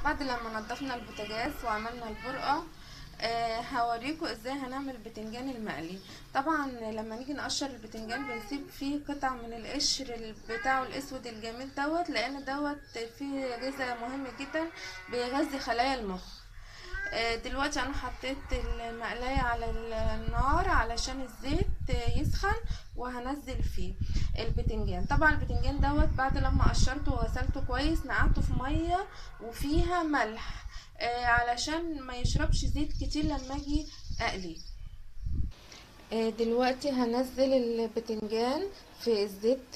بعد لما نضفنا البوتاجاز وعملنا البرقة آه هوريكم ازاي هنعمل البتنجان المقلي طبعا لما نيجي نقشر البتنجان بنسيب فيه قطع من القشر بتاعه الاسود الجميل دوت لان دوت فيه غذاء مهم جدا بيغذي خلايا المخ آه دلوقتي انا حطيت المقلاية على النار علشان الزيت يسخن وهنزل فيه البتنجان طبعا البتنجان دوت بعد لما قشرته وغسلته كويس نقعته في ميه وفيها ملح آه علشان ما يشربش زيت كتير لما اجي اقلي آه دلوقتي هنزل البتنجان في الزيت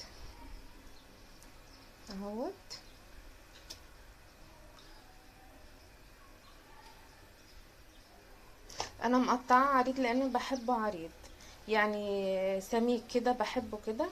اهوت انا مقطعه عريض لان بحبه عريض يعني سميك كده بحبه كده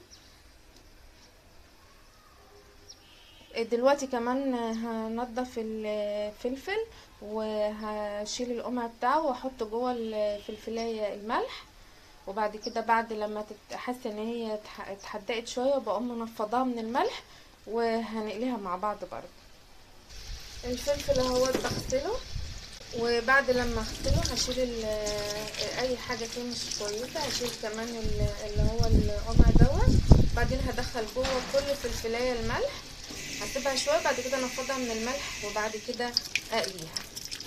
دلوقتي كمان هنضف الفلفل وهشيل القمع بتاعه واحط جوه الفلفلايه الملح وبعد كده بعد لما تحس ان هي اتحدقت شويه بقوم منفضاها من الملح وهنقليها مع بعض برضه الفلفل اهوت بغسله وبعد لما اغسله هشيل اي حاجه فيه مش كويسه هشيل كمان اللي هو القمع دوت بعدين هدخل جوه كل فلفلايه الملح هسيبها شويه بعد كده انفضها من الملح وبعد كده اقليها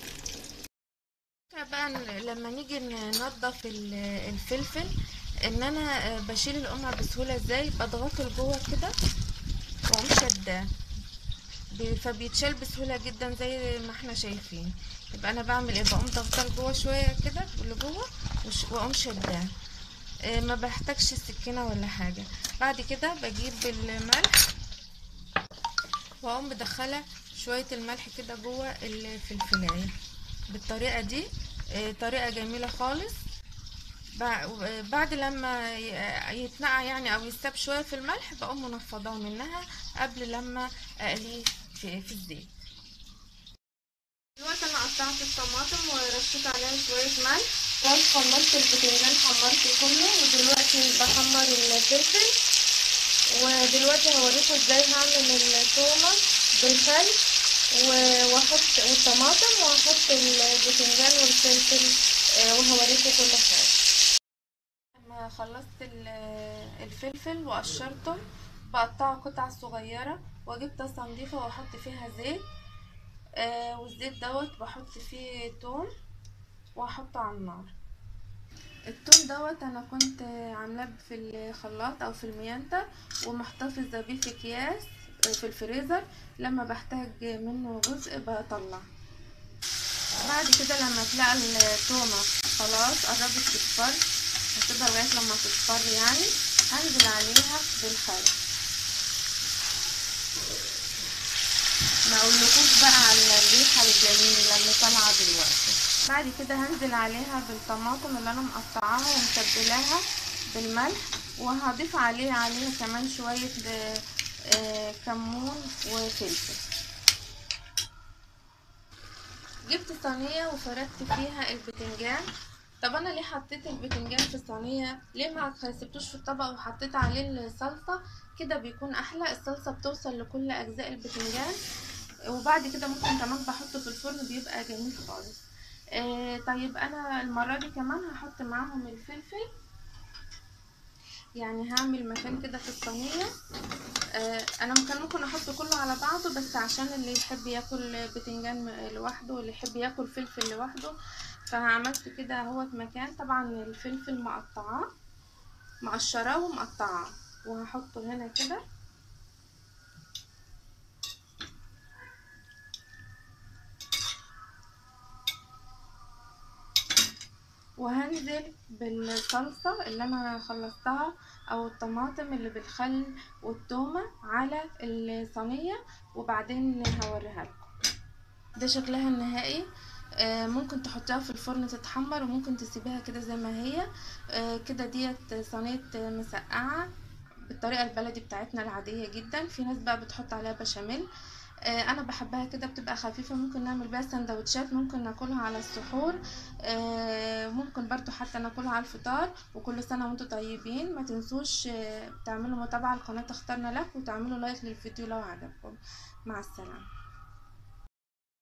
بقى لما نيجي ننضف الفلفل ان انا بشيل القمع بسهوله ازاي بضغطه لجوه كده واقوم شداه فبيتشال بسهوله جدا زي ما احنا شايفين يبقى انا بعمل ايه بقوم ضغطاه لجوه شويه كده لجوه واقوم شداه اه ما بحتاجش السكينه ولا حاجه بعد كده بجيب الملح واقوم مدخله شويه الملح كده جوه الفلفلايه بالطريقه دي اه طريقه جميله خالص بعد لما يتنقع يعني او يستاب شويه في الملح بقوم منفضاه منها قبل لما اقليه في, في الزيت دلوقتي انا قطعت الطماطم ورشيت عليها شويه ملح خلاص حمرت البتنجان حمرته كله ودلوقتي بحمر الفلفل ودلوقتي هوريكم ازاي هعمل التومه بالخل واحط والطماطم واحط البتنجان والفلفل وهوريكم كل حاجه لما خلصت الفلفل وقشرته بقطعه قطع صغيره واجيب طاسه نضيفه واحط فيها زيت آه والزيت دوت بحط فيه توم واحطه على النار التوم دوت انا كنت عاملاه في الخلاط او في الميانتا ومحتفظه بيه في اكياس في الفريزر لما بحتاج منه جزء بطلع بعد كده لما تلاقي التومه خلاص قربت تصفر هسيبها لغايه لما تصفر يعني هنزل عليها بالخل ما اقولكوش بقى على الريحه الجميله اللي طالعه دلوقتي بعد كده هنزل عليها بالطماطم اللي انا مقطعاها ومتبلاها بالملح وهضيف عليها عليها كمان شويه كمون وفلفل جبت صينيه وفردت فيها البتنجان طب انا ليه حطيت البتنجان في الصينيه ليه ما سبتوش في الطبق وحطيت عليه الصلصه كده بيكون احلى الصلصه بتوصل لكل اجزاء البتنجان وبعد كده ممكن كمان بحطه في الفرن بيبقى جميل خالص آه طيب انا المره دي كمان هحط معاهم الفلفل يعني هعمل مكان كده في الصينيه آه انا كان ممكن احط كله على بعضه بس عشان اللي يحب ياكل بتنجان لوحده واللي يحب ياكل فلفل لوحده فعملت كده اهوت مكان طبعا الفلفل مقطعاه مقشراه ومقطعاه وهحطه هنا كده وهنزل بالصلصة اللي انا خلصتها او الطماطم اللي بالخل والتومة على الصينية وبعدين هوريها لكم ده شكلها النهائي ممكن تحطيها في الفرن تتحمر وممكن تسيبيها كده زي ما هي كده ديت صينية مسقعة بالطريقة البلدي بتاعتنا العادية جدا في ناس بقى بتحط عليها بشاميل آه، انا بحبها كده بتبقى خفيفة ممكن نعمل بيها سندوتشات ممكن ناكلها على السحور آه، ممكن برضو حتى ناكلها على الفطار وكل سنة وانتم طيبين ما تنسوش آه، تعملوا متابعة لقناة اخترنا لك وتعملوا لايك للفيديو لو عجبكم مع السلامة